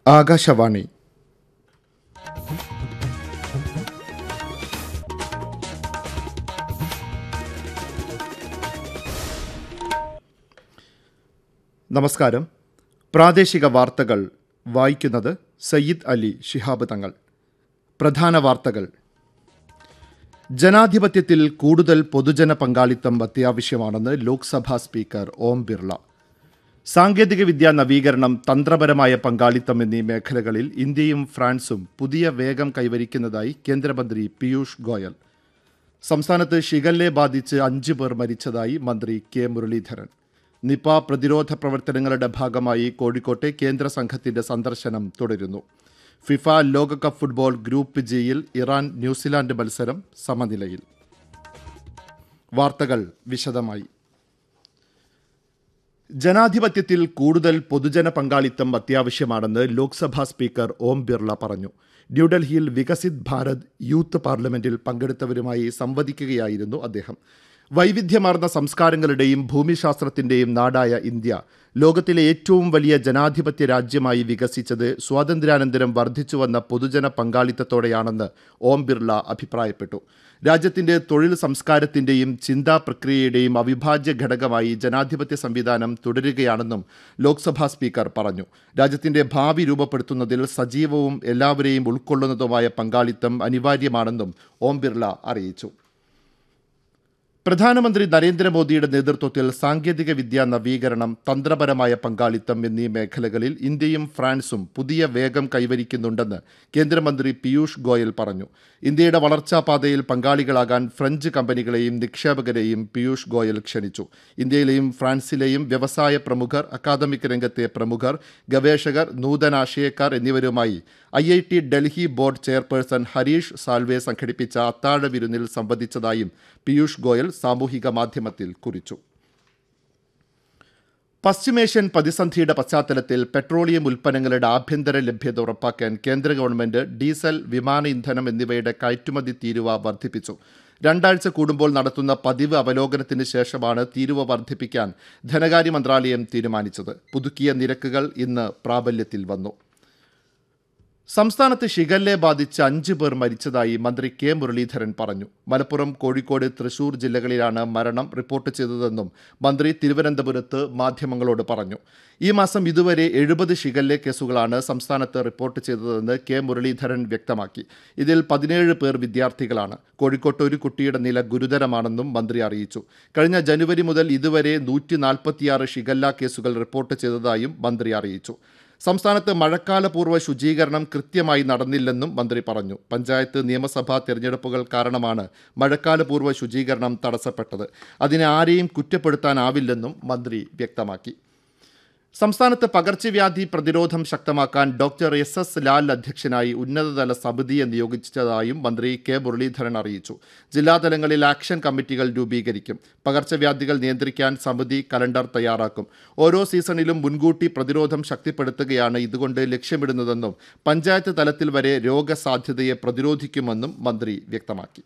ആകാശവാണി നമസ്കാരം പ്രാദേശിക വാർത്തകൾ വായിക്കുന്നത് സയ്യിദ് അലി ശിഹാബ് തങ്ങൾ പ്രധാന വാർത്തകൾ ജനാധിപത്യത്തിൽ കൂടുതൽ പൊതുജന പങ്കാളിത്തം അത്യാവശ്യമാണെന്ന് ലോക്സഭാ സ്പീക്കർ ഓം ബിർള സാങ്കേതികവിദ്യാ നവീകരണം തന്ത്രപരമായ പങ്കാളിത്തം എന്നീ മേഖലകളിൽ ഇന്ത്യയും ഫ്രാൻസും പുതിയ വേഗം കൈവരിക്കുന്നതായി കേന്ദ്രമന്ത്രി പീയൂഷ് ഗോയൽ സംസ്ഥാനത്ത് ഷിഗല്ലെ ബാധിച്ച് അഞ്ചു പേർ മരിച്ചതായി മന്ത്രി കെ മുരളീധരൻ നിപ പ്രതിരോധ പ്രവർത്തനങ്ങളുടെ ഭാഗമായി കോഴിക്കോട്ടെ കേന്ദ്ര സംഘത്തിന്റെ സന്ദർശനം തുടരുന്നു ഫിഫ ലോകകപ്പ് ഫുട്ബോൾ ഗ്രൂപ്പ് ജിയിൽ ഇറാൻ ന്യൂസിലാൻഡ് മത്സരം സമനിലയിൽ വാർത്തകൾ വിശദമായി ജനാധിപത്യത്തിൽ കൂടുതൽ പൊതുജന പങ്കാളിത്തം അത്യാവശ്യമാണെന്ന് ലോക്സഭാ സ്പീക്കർ ഓം ബിർള പറഞ്ഞു ന്യൂഡൽഹിയിൽ വികസിത് ഭാരത് യൂത്ത് പാർലമെന്റിൽ പങ്കെടുത്തവരുമായി സംവദിക്കുകയായിരുന്നു അദ്ദേഹം വൈവിധ്യമാർന്ന സംസ്കാരങ്ങളുടെയും ഭൂമിശാസ്ത്രത്തിന്റെയും നാടായ ഇന്ത്യ ലോകത്തിലെ ഏറ്റവും വലിയ ജനാധിപത്യ രാജ്യമായി വികസിച്ചത് സ്വാതന്ത്ര്യാനന്തരം വർദ്ധിച്ചുവന്ന പൊതുജന പങ്കാളിത്തത്തോടെയാണെന്ന് ഓം ബിർള അഭിപ്രായപ്പെട്ടു രാജ്യത്തിന്റെ തൊഴിൽ സംസ്കാരത്തിന്റെയും ചിന്താ പ്രക്രിയയുടെയും അവിഭാജ്യ ഘടകമായി ജനാധിപത്യ സംവിധാനം തുടരുകയാണെന്നും ലോക്സഭാ സ്പീക്കർ പറഞ്ഞു രാജ്യത്തിന്റെ ഭാവി രൂപപ്പെടുത്തുന്നതിൽ സജീവവും എല്ലാവരെയും ഉൾക്കൊള്ളുന്നതുമായ പങ്കാളിത്തം അനിവാര്യമാണെന്നും ഓം ബിർള അറിയിച്ചു പ്രധാനമന്ത്രി നരേന്ദ്രമോദിയുടെ നേതൃത്വത്തിൽ സാങ്കേതിക വിദ്യാ നവീകരണം തന്ത്രപരമായ പങ്കാളിത്തം എന്നീ മേഖലകളിൽ ഇന്ത്യയും ഫ്രാൻസും പുതിയ വേഗം കൈവരിക്കുന്നുണ്ടെന്ന് കേന്ദ്രമന്ത്രി പീയൂഷ് ഗോയൽ പറഞ്ഞു ഇന്ത്യയുടെ വളർച്ചാ പാതയിൽ പങ്കാളികളാകാൻ ഫ്രഞ്ച് കമ്പനികളെയും നിക്ഷേപകരെയും പീയൂഷ് ഗോയൽ ക്ഷണിച്ചു ഇന്ത്യയിലെയും ഫ്രാൻസിലെയും വ്യവസായ പ്രമുഖർ അക്കാദമിക് രംഗത്തെ പ്രമുഖർ ഗവേഷകർ നൂതനാശയക്കാർ എന്നിവരുമായി I I T Delhi board chairperson Harish Salve സംഘടിപ്പിച്ച അത്താഴ വിരുന്നിൽ സംവദിച്ചതായും പീയൂഷ് ഗോയൽ സാമൂഹിക മാധ്യമത്തിൽ കുറിച്ചു പശ്ചിമേഷ്യൻ പ്രതിസന്ധിയുടെ പശ്ചാത്തലത്തിൽ പെട്രോളിയം ഉൽപ്പന്നങ്ങളുടെ ആഭ്യന്തര ലഭ്യത ഉറപ്പാക്കാൻ കേന്ദ്ര ഗവൺമെന്റ് ഡീസൽ വിമാന ഇന്ധനം എന്നിവയുടെ കയറ്റുമതി തീരുവ വർദ്ധിപ്പിച്ചു രണ്ടാഴ്ച കൂടുമ്പോൾ നടത്തുന്ന പതിവ് അവലോകനത്തിന് ശേഷമാണ് തീരുവ വർദ്ധിപ്പിക്കാൻ ധനകാര്യ മന്ത്രാലയം തീരുമാനിച്ചത് പുതുക്കിയ നിരക്കുകൾ ഇന്ന് പ്രാബല്യത്തിൽ വന്നു സംസ്ഥാനത്ത് ഷിഗല്ലെ ബാധിച്ച് അഞ്ച് പേർ മരിച്ചതായി മന്ത്രി കെ മുരളീധരൻ പറഞ്ഞു മലപ്പുറം കോഴിക്കോട് തൃശൂർ ജില്ലകളിലാണ് മരണം റിപ്പോർട്ട് ചെയ്തതെന്നും മന്ത്രി തിരുവനന്തപുരത്ത് മാധ്യമങ്ങളോട് പറഞ്ഞു ഈ മാസം ഇതുവരെ എഴുപത് ഷിഗല്ലെ കേസുകളാണ് സംസ്ഥാനത്ത് റിപ്പോർട്ട് ചെയ്തതെന്ന് കെ മുരളീധരൻ വ്യക്തമാക്കി ഇതിൽ പതിനേഴ് പേർ വിദ്യാർത്ഥികളാണ് കോഴിക്കോട്ട് ഒരു കുട്ടിയുടെ നില ഗുരുതരമാണെന്നും മന്ത്രി അറിയിച്ചു കഴിഞ്ഞ ജനുവരി മുതൽ ഇതുവരെ നൂറ്റി നാൽപ്പത്തിയാറ് ഷിഗല്ല കേസുകൾ റിപ്പോർട്ട് ചെയ്തതായും മന്ത്രി അറിയിച്ചു സംസ്ഥാനത്ത് മഴക്കാലപൂർവ്വ ശുചീകരണം കൃത്യമായി നടന്നില്ലെന്നും മന്ത്രി പറഞ്ഞു പഞ്ചായത്ത് നിയമസഭാ തെരഞ്ഞെടുപ്പുകൾ കാരണമാണ് മഴക്കാലപൂർവ്വ ശുചീകരണം തടസ്സപ്പെട്ടത് അതിനെ ആരെയും കുറ്റപ്പെടുത്താനാവില്ലെന്നും മന്ത്രി വ്യക്തമാക്കി സംസ്ഥാനത്ത് പകർച്ചവ്യാധി പ്രതിരോധം ശക്തമാക്കാൻ ഡോക്ടർ എസ് എസ് ലാൽ അധ്യക്ഷനായി ഉന്നതതല സമിതിയെ നിയോഗിച്ചതായും മന്ത്രി കെ മുരളീധരൻ അറിയിച്ചു ജില്ലാതലങ്ങളിൽ ആക്ഷൻ കമ്മിറ്റികൾ രൂപീകരിക്കും പകർച്ചവ്യാധികൾ നിയന്ത്രിക്കാൻ സമിതി കലണ്ടർ തയ്യാറാക്കും ഓരോ സീസണിലും മുൻകൂട്ടി പ്രതിരോധം ശക്തിപ്പെടുത്തുകയാണ് ഇതുകൊണ്ട് ലക്ഷ്യമിടുന്നതെന്നും പഞ്ചായത്ത് തലത്തിൽ വരെ രോഗസാധ്യതയെ പ്രതിരോധിക്കുമെന്നും മന്ത്രി വ്യക്തമാക്കി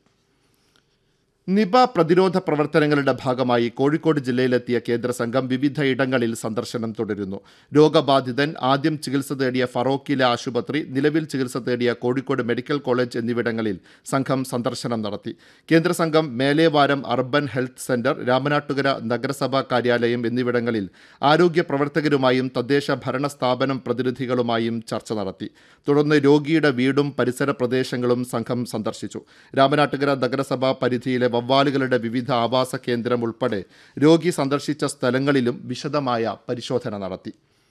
നിപ പ്രതിരോധ പ്രവർത്തനങ്ങളുടെ ഭാഗമായി കോഴിക്കോട് ജില്ലയിലെത്തിയ കേന്ദ്ര സംഘം വിവിധ ഇടങ്ങളിൽ സന്ദർശനം തുടരുന്നു രോഗബാധിതൻ ആദ്യം ചികിത്സ തേടിയ ഫറോക്കിലെ ആശുപത്രി നിലവിൽ ചികിത്സ തേടിയ കോഴിക്കോട് മെഡിക്കൽ കോളേജ് എന്നിവിടങ്ങളിൽ സംഘം സന്ദർശനം നടത്തി കേന്ദ്ര സംഘം Melevaram urban health centre Ramanattukara നഗരസഭാ കാര്യാലയം എന്നിവിടങ്ങളിൽ ആരോഗ്യ പ്രവർത്തകരുമായും തദ്ദേശ ഭരണ സ്ഥാപനം പ്രതിനിധികളുമായും ചർച്ച നടത്തി തുടർന്ന് രോഗിയുടെ വീടും പരിസര പ്രദേശങ്ങളും സംഘം സന്ദർശിച്ചു രാമനാട്ടുകര നഗരസഭാ പരിധിയിലെ വവ്വാലുകളുടെ വിവിധ ആവാസ കേന്ദ്രം ഉൾപ്പെടെ രോഗി സന്ദർശിച്ച സ്ഥലങ്ങളിലും വിശദമായ പരിശോധന നടത്തി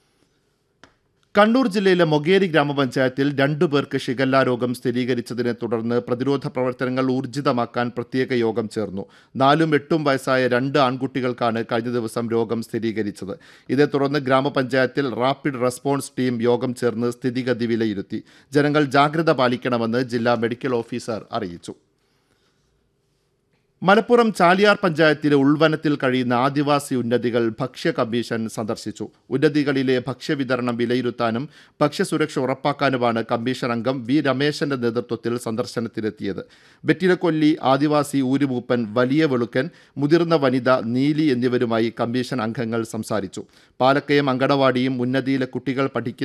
കണ്ണൂർ ജില്ലയിലെ മൊകേരി ഗ്രാമപഞ്ചായത്തിൽ രണ്ടു പേർക്ക് ഷിഗല്ല രോഗം സ്ഥിരീകരിച്ചതിനെ തുടർന്ന് പ്രതിരോധ പ്രവർത്തനങ്ങൾ ഊർജിതമാക്കാൻ പ്രത്യേക യോഗം ചേർന്നു നാലും എട്ടും വയസ്സായ രണ്ട് ആൺകുട്ടികൾക്കാണ് കഴിഞ്ഞ ദിവസം രോഗം സ്ഥിരീകരിച്ചത് ഇതേ തുടർന്ന് ഗ്രാമപഞ്ചായത്തിൽ റാപ്പിഡ് റെസ്പോൺസ് ടീം യോഗം ചേർന്ന് സ്ഥിതിഗതി വിലയിരുത്തി ജനങ്ങൾ ജാഗ്രത പാലിക്കണമെന്ന് ജില്ലാ മെഡിക്കൽ ഓഫീസർ അറിയിച്ചു മലപ്പുറം ചാലിയാർ പഞ്ചായത്തിലെ ഉൾവനത്തിൽ കഴിയുന്ന ആദിവാസി ഉന്നതികൾ ഭക്ഷ്യ കമ്മീഷൻ സന്ദർശിച്ചു ഉന്നതികളിലെ ഭക്ഷ്യവിതരണം വിലയിരുത്താനും ഭക്ഷ്യസുരക്ഷ ഉറപ്പാക്കാനുമാണ് കമ്മീഷൻ അംഗം വി രമേശന്റെ നേതൃത്വത്തിൽ സന്ദർശനത്തിനെത്തിയത് വെറ്റിലക്കൊല്ലി ആദിവാസി ഊരുമൂപ്പൻ വലിയ വെളുക്കൻ മുതിർന്ന വനിത നീലി എന്നിവരുമായി കമ്മീഷൻ അംഗങ്ങൾ സംസാരിച്ചു പാലക്കയം അങ്കണവാടിയും ഉന്നതിയിലെ കുട്ടികൾ പഠിക്കുന്ന